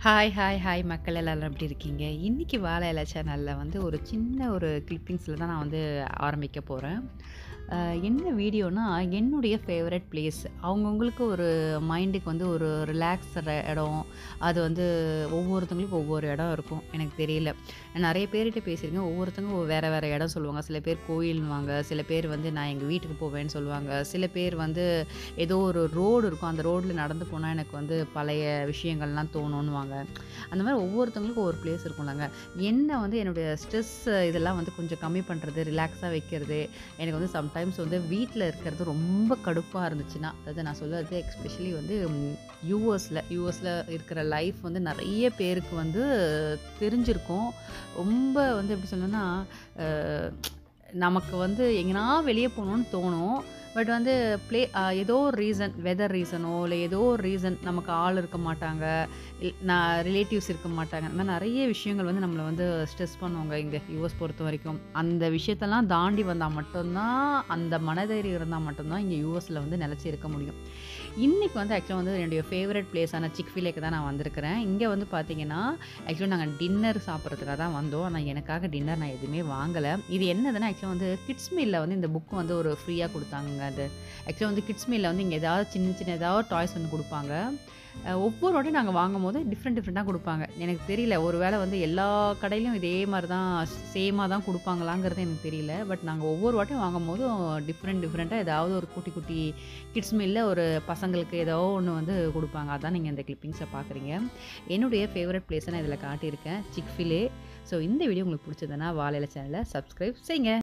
Hi, hi, hi மக்கள் எல்லாரும் எப்படி இருக்கீங்க? இன்னைக்கு வாழை இலை சேனல்ல வந்து ஒரு சின்ன ஒரு கிளிப்பிங்ஸ்ல தான் நான் வந்து ஆரம்பிக்க போறேன். அ என்ன வீடியோனா, என்னுடைய ஃபேவரைட் பிளேஸ். அவங்கவங்களுக்கு ஒரு மைண்டுக்கு வந்து ஒரு ரிலாக்ஸர் இடம். அது வந்து ஒவ்வொருத்தவங்களுக்கும் ஒவ்வொரு இடம் இருக்கும். எனக்கு தெரியல. நான் நெறைய பேர்கிட்ட பேசியிருக்கேன். ஒவ்வொருத்தவங்க வேற வேற இடம் சொல்லுவாங்க. சில பேர் கோயில்னுவாங்க. சில பேர் வந்து நான் எங்க வீட்டுக்கு போவேன்னு சொல்லுவாங்க. சில பேர் வந்து ஏதோ ஒரு ரோடு இருக்கும். அந்த ரோட்ல நடந்து போனா எனக்கு வந்து பழைய விஷயங்கள்லாம் தோணுன்னுவாங்க. அந்த மாரி ஒவ்வொருத்தவங்களுக்கும் ஒவ்வொரு பிளேஸ் இருக்கும்லங்க. என்ன வந்து என்னுடைய ஸ்ட்ரெஸ் இதெல்லாம் வந்து கொஞ்சம் கம்மி பண்றது, ரிலாக்ஸா வைக்கிறது. எனக்கு வந்து சம்டைம்ஸ் வந்து வீட்ல இருக்கிறது ரொம்ப கடுப்பா இருந்துச்சுன்னா, அதாவது நான் சொல்றது எஸ்பெஷலி வந்து யுஎஸ்ல யுஎஸ்ல இருக்கிற லைஃப் வந்து நெறைய பேருக்கு வந்து தெரிஞ்சிருக்கும். ரொம்ப வந்து எப்படி சொல்லணும்னா, அ நமக்கு வந்து எங்கனா வெளிய போணும்னு தோணும். பட் வந்து ப்ளே அ ஏதோ ஒரு ரீசன் வெதர் ரீசனோ, இல்ல ஏதோ ஒரு ரீசன் நமக்கு ஆள் இருக்க மாட்டாங்க. இல் நான் ரிலேட்டிவ்ஸ் இருக்க மாட்டாங்க. இந்த மாரி நெறைய விஷயங்கள் வந்து நம்மள வந்து ஸ்ட்ரெஸ் பண்ணுங்க இங்க யுஎஸ் பொறுத்தவரைக்கும். அந்த விஷயத்தெல்லாம் தாண்டி வந்தா மட்டும் தான், அந்த மனதைரியம் இருந்தா மட்டும் தான் இங்க யுஎஸ்ல வந்து நிலைச்சு இருக்க முடியும். இன்னைக்கு வந்து ஆக்சுவலா வந்து என்னுடைய ஃபேவரைட் பிளேஸான சிக்ஃபிலேக்கு தான் நான் வந்திருக்கிறேன். இங்க வந்து பார்த்தீங்கன்னா, ஆக்சுவலா நாங்க டின்னர் சாப்பிடுறதுக்காக தான் வந்தோம். ஆனா எனக்காக டின்னர் நான் எதுவுமே வாங்கல. இது என்னதுன்னா, ஆக்சுவலா வந்து கிட்ஸ் மீல்ல வந்து இந்த புக் வந்து ஒரு ஃப்ரீயா குடுத்தாங்கங்க அது. ஆக்சுவலா வந்து கிட்ஸ் மீல்ல வந்து இங்க ஏதாவது சின்ன சின்ன ஏதாவது டாய்ஸ் வந்து குடுப்பாங்க. அ ஒவ்வொரு வாட்டியும் நாங்க வாங்கும்போது டிஃப்ரெண்ட் டிஃப்ரெண்ட்டா குடுப்பாங்க. எனக்கு தெரியல. ஒரு வேள வந்து எல்லா கடையிலயும் இதே மாரி தான் சேமா தான் குடுப்பாங்களாங்கிறது எனக்கு தெரியல. பட் நாங்க ஒவ்வொரு வாட்டியும் வாங்கும்போதும் டிஃப்ரெண்ட் டிஃப்ரெண்ட்டா ஏதாவது ஒரு குட்டி குட்டி கிட்ஸ் மீல்ல ஒரு பசங்களுக்கு ஏதோ ஒண்ணு வந்து குடுப்பாங்க. அதான் நீங்க இந்த கிளிப்பிங்ஸ பார்க்குறீங்க. என்னுடைய ஃபேவரைட் பிளேஸ நான் இதில காட்டியிருக்கேன். சிக்ஃபிலே. ஸோ இந்த வீடியோ உங்களுக்கு புடிச்சதுன்னா, வாழை இலை சேனல சப்ஸ்கிரைப் செய்யுங்க.